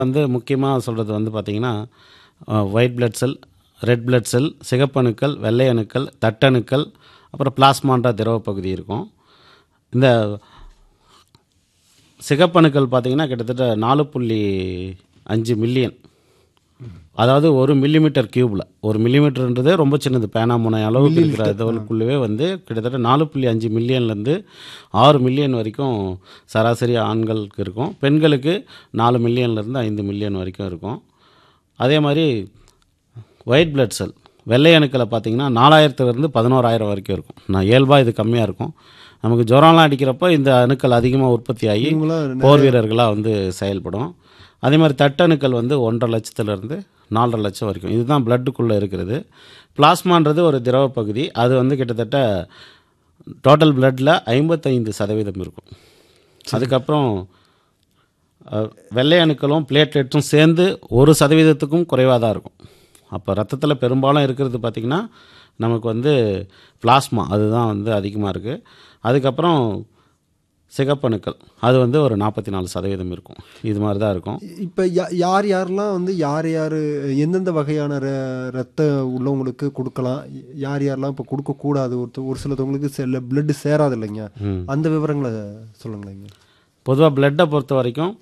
வந்து முக்கியமாக சொல்கிறது வந்து பார்த்திங்கன்னா white blood cell red blood cell சிகப்பணுக்கள் வெள்ளை அணுக்கள் தட்டணுக்கள் அப்புறம் பிளாஸ்மான்ற திரவ பகுதி இருக்கும் இந்த சிகப்பணுக்கள் பார்த்திங்கன்னா கிட்டத்தட்ட நாலு புள்ளி அஞ்சு மில்லியன் அதாவது ஒரு மில்லிமீட்டர் கியூபில் ஒரு மில்லிமீட்டர்ன்றதே ரொம்ப சின்னது பேனா முனை அளவுக்கு இருக்கிற இதுக்குள்ளவே வந்து கிட்டத்தட்ட நாலு புள்ளி அஞ்சு மில்லியன்லேருந்து ஆறு மில்லியன் வரைக்கும் சராசரி ஆண்களுக்கு இருக்கும் பெண்களுக்கு நாலு மில்லியன்லேருந்து ஐந்து மில்லியன் வரைக்கும் இருக்கும் அதே மாதிரி ஒயிட் பிளட் செல் வெள்ளை அணுக்களை பார்த்தீங்கன்னா நாலாயிரத்துலேருந்து பதினோராயிரம் வரைக்கும் இருக்கும் நான் இயல்பாக இது கம்மியாக இருக்கும் நமக்கு ஜுரம்லாம் அடிக்கிறப்போ இந்த அணுக்கள் அதிகமாக உற்பத்தி ஆகி இவங்களாம் போர் வீரர்களாக வந்து செயல்படும் அதே மாதிரி தட்டணுக்கள் வந்து ஒன்றரை லட்சத்துலேருந்து நாலரை லட்சம் வரைக்கும் இதுதான் பிளட்டுக்குள்ளே இருக்கிறது பிளாஸ்மான்றது ஒரு திரவ பகுதி அது வந்து கிட்டத்தட்ட டோட்டல் பிளட்டில் ஐம்பத்தைந்து சதவீதம் இருக்கும் அதுக்கப்புறம் அஹ், வெள்ளை அணுக்களும் பிளேட்லெட்ஸும் சேர்ந்து ஒரு சதவீதத்துக்கும் குறைவாக தான் இருக்கும் அப்போ ரத்தத்தில் பெரும்பாலும் இருக்கிறது பார்த்திங்கன்னா நமக்கு வந்து பிளாஸ்மா அதுதான் வந்து அதிகமாக இருக்குது அதுக்கப்புறம் சிகப்பணுக்கள் அது வந்து ஒரு நாற்பத்தி நாலு சதவீதம் இருக்கும் இது மாதிரி தான் இருக்கும் இப்போ யார் யாரெல்லாம் வந்து யார் யார் எந்தெந்த வகையான ர ரத்த உள்ளவங்களுக்கு கொடுக்கலாம் யார் யாரெல்லாம் இப்போ கொடுக்கக்கூடாது ஒருத்தர் ஒரு சிலத்தவங்களுக்கு செல்ல பிளட்டு சேராது இல்லைங்க ம். அந்த விவரங்களை சொல்லுங்களேங்க பொதுவாக பிளட்டை பொறுத்த வரைக்கும்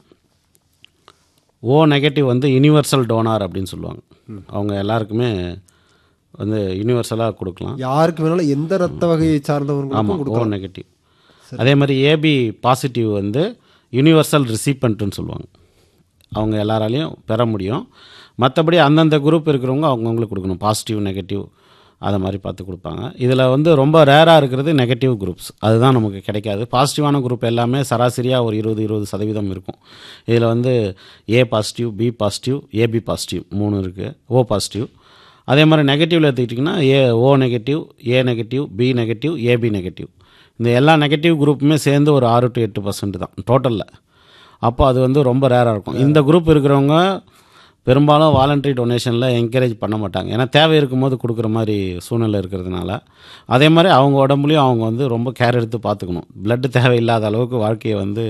ஓ நெகட்டிவ் வந்து யுனிவர்சல் டோனார் அப்படின்னு சொல்லுவாங்க அவங்க எல்லாருக்குமே வந்து யூனிவர்சலாக கொடுக்கலாம் யாருக்கு வேணாலும் எந்த ரத்த வகையை சார்ந்தவங்களுக்கும் ஆமாம் ஓ கொடுக்கலாம் நெகட்டிவ் அதே மாதிரி ஏபி பாசிட்டிவ் வந்து யூனிவர்சல் ரிசிப்பன்ட்னு சொல்லுவாங்க அவங்க எல்லாராலையும் பெற முடியும் மற்றபடி அந்தந்த குரூப் இருக்கிறவங்க அவங்கவுங்களுக்கு கொடுக்கணும் பாசிட்டிவ் நெகட்டிவ் அதை மாதிரி பார்த்து கொடுப்பாங்க இதில் வந்து ரொம்ப ரேராக இருக்கிறது நெகட்டிவ் குரூப்ஸ் அதுதான் நமக்கு கிடைக்காது பாசிட்டிவான குரூப் எல்லாமே சராசரியாக ஒரு இருபது இருபது சதவீதம் இருக்கும் இதில் வந்து A positive B positive AB positive மூணு இருக்குது ஓ பாசிட்டிவ் அதே மாதிரி நெகட்டிவில் எடுத்துக்கிட்டிங்கன்னா A O negative A negative B negative AB negative இந்த எல்லா நெகட்டிவ் குரூப்புமே சேர்ந்து ஒரு ஆறு டு எட்டு பர்சன்ட் தான் டோட்டலில் அப்போ அது வந்து ரொம்ப ரேராக இருக்கும் இந்த குரூப் இருக்கிறவங்க பெரும்பாலும் வாலண்டரி டொனேஷனில் என்கரேஜ் பண்ண மாட்டாங்க ஏன்னா தேவை இருக்கும்போது கொடுக்குற மாதிரி சூழ்நிலை இருக்கிறதுனால அதே மாதிரி அவங்க உடம்புலையும் அவங்க வந்து ரொம்ப கேர் எடுத்து பார்த்துக்கணும் blood தேவையில்லாத அளவுக்கு வாழ்க்கையை வந்து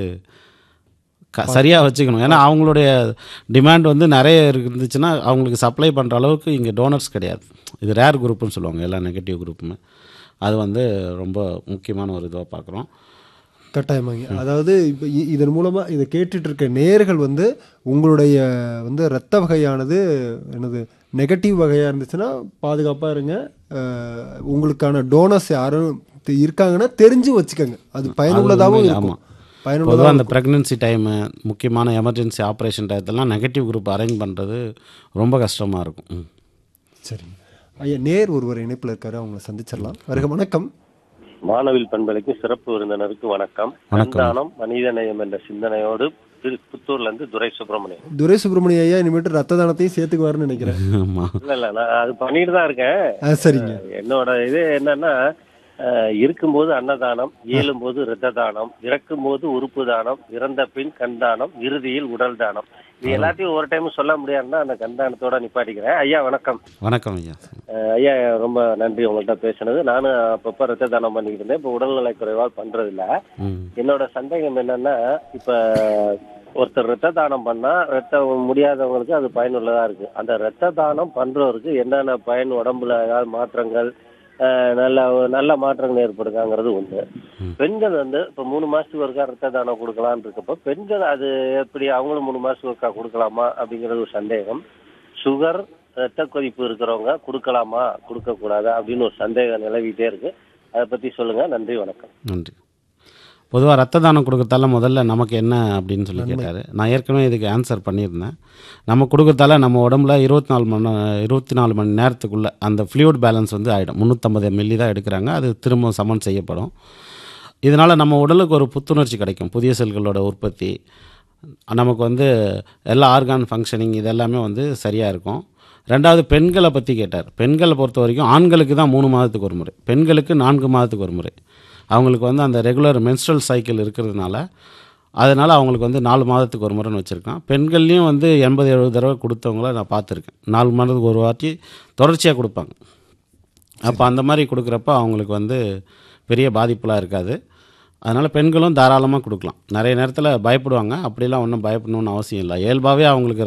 க சரியாக வச்சுக்கணும் ஏன்னா அவங்களுடைய டிமாண்ட் வந்து நிறைய இருந்துச்சுன்னா அவங்களுக்கு சப்ளை பண்ணுற அளவுக்கு இங்கே டோனர்ஸ் கிடையாது இது ரேர் குரூப்னு சொல்லுவாங்க எல்லா நெகட்டிவ் குரூப்புமே அது வந்து ரொம்ப முக்கியமான ஒரு இதுவாக பார்க்குறோம் கட்டாயமாங்க அதாவது இப்போ இ- இதன் மூலமாக இதை கேட்டுட்டு இருக்க நேர்கள் வந்து உங்களுடைய வந்து ரத்த வகையானது என்னது நெகட்டிவ் வகையாக இருந்துச்சுன்னா பாதுகாப்பாக இருங்க அஹ், உங்களுக்கான டோனர்ஸ் யாரும் தெ- இருக்காங்கன்னா தெரிஞ்சு வச்சுக்கோங்க அது பயனுள்ளதாகவும் உண்மையிலே, இருக்கும் ஆமா. பயனுள்ளதாக பொதுவாக அந்த ப்ரெக்னென்சி டைமு முக்கியமான எமர்ஜென்சி ஆப்ரேஷன் டயத்தெல்லாம் நெகட்டிவ் குரூப் அரேஞ்ச் பண்ணுறது ரொம்ப கஷ்டமாக இருக்கும் ம். சரிங்க ஐயா நேர் ஒருவர் இணைப்பில் இருக்காரு அவங்கள சந்திச்சிடலாம் வருக வணக்கம் மாணவில் பண்பலைக்கு சிறப்பு விருந்தினருக்கு வணக்கம் சந்தானம் மனிதநேயம் என்ற சிந்தனையோடு திரு புத்தூர்ல இருந்து துரை சுப்பிரமணியன் துரை சுப்பிரமணிய ஐயா இனிமேட்டு ரத்த தானத்தையும் சேர்த்துக்குவாருன்னு நினைக்கிறேன் ஆமாம் இல்ல இல்ல நான் அது பண்ணிட்டு தான் இருக்கேன் ஆ சரிங்க என்னோட இது என்னன்னா அஹ், இருக்கும்போது அன்னதானம் இயலும்போது இரத்த தானம் இறக்கும்போது உறுப்பு தானம் இறந்த பின் கண் தானம் இறுதியில் உடல் தானம் இது எல்லாத்தையும் ஒரு டைம் சொல்ல முடியாதுன்னா அந்த கண் தானத்தோட நிப்பாட்டிக்கிறேன் ஐயா வணக்கம் வணக்கம் ஐயா அஹ், ஐயா ரொம்ப நன்றி உங்கள்கிட்ட பேசுனது நானும் அப்பப்போ ரத்த தானம் பண்ணிக்கிட்டு இருந்தேன் இப்போ உடல்நலை குறைவால் பண்றது இல்ல ம் என்னோட சந்தேகம் என்னன்னா இப்ப ஒருத்தர் ரத்த தானம் பண்ணா ரத்த முடியாதவங்களுக்கு அது பயனுள்ளதா இருக்கு அந்த ரத்த தானம் பண்றவருக்கு என்னென்ன பயன் உடம்புல ஏதாவது மாற்றங்கள் அஹ், நல்ல நல்ல மாற்றங்கள் ஏற்படுதாங்கிறது ஒண்ணு பெண்கள் வந்து இப்ப மூணு மாசத்துக்கு ஒருக்கா ரத்த தானம் கொடுக்கலாம்னு இருக்கப்ப பெண்கள் அது எப்படி அவங்களும் மூணு மாசத்துக்கு ஒருக்கா கொடுக்கலாமா அப்படிங்கிறது ஒரு சந்தேகம் சுகர் ரத்த கொதிப்பு இருக்கிறவங்க கொடுக்கலாமா கொடுக்க கூடாதா அப்படின்னு ஒரு சந்தேகம் நிலவிட்டே இருக்கு அதை பத்தி சொல்லுங்க நன்றி வணக்கம் நன்றி பொதுவாக ரத்த தானம் கொடுக்கறதால முதல்ல நமக்கு என்ன அப்படின்னு சொல்லி கேட்டார் நான் ஏற்கனவே இதுக்கு ஆன்சர் பண்ணியிருந்தேன் நம்ம கொடுக்கறதால நம்ம உடம்புல இருபத்தி நாலு மணி இருபத்தி நாலு மணி நேரத்துக்குள்ளே அந்த ஃப்ளூயிட் பேலன்ஸ் வந்து ஆகிடும் முந்நூற்றம்பது மில்லி தான் எடுக்கிறாங்க அது திரும்ப சமன் செய்யப்படும் இதனால் நம்ம உடலுக்கு ஒரு புத்துணர்ச்சி கிடைக்கும் புதிய செல்களோட உற்பத்தி நமக்கு வந்து எல்லா ஆர்கான் ஃபங்க்ஷனிங் இதெல்லாமே வந்து சரியாக இருக்கும் ரெண்டாவது பெண்களை பற்றி கேட்டார் பெண்களை பொறுத்த வரைக்கும் ஆண்களுக்கு தான் மூணு மாதத்துக்கு ஒரு முறை பெண்களுக்கு நான்கு மாதத்துக்கு ஒரு முறை அவங்களுக்கு வந்து அந்த ரெகுலர் menstrual சைக்கிள் இருக்கிறதுனால அதனால் அவங்களுக்கு வந்து நாலு மாதத்துக்கு ஒரு முறைன்னு வச்சுருக்கான் பெண்கள்லேயும் வந்து எண்பது எழுபது தடவை கொடுத்தவங்கள நான் பார்த்துருக்கேன் நாலு மாதத்துக்கு ஒரு வாட்டி தொடர்ச்சியாக கொடுப்பாங்க அப்போ அந்த மாதிரி கொடுக்குறப்ப அவங்களுக்கு வந்து பெரிய பாதிப்புலாம் இருக்காது அதனால் பெண்களும் தாராளமாக கொடுக்கலாம் நிறைய நேரத்தில் பயப்படுவாங்க அப்படிலாம் ஒன்றும் பயப்படணும்னு அவசியம் இல்லை இயல்பாகவே அவங்களுக்கு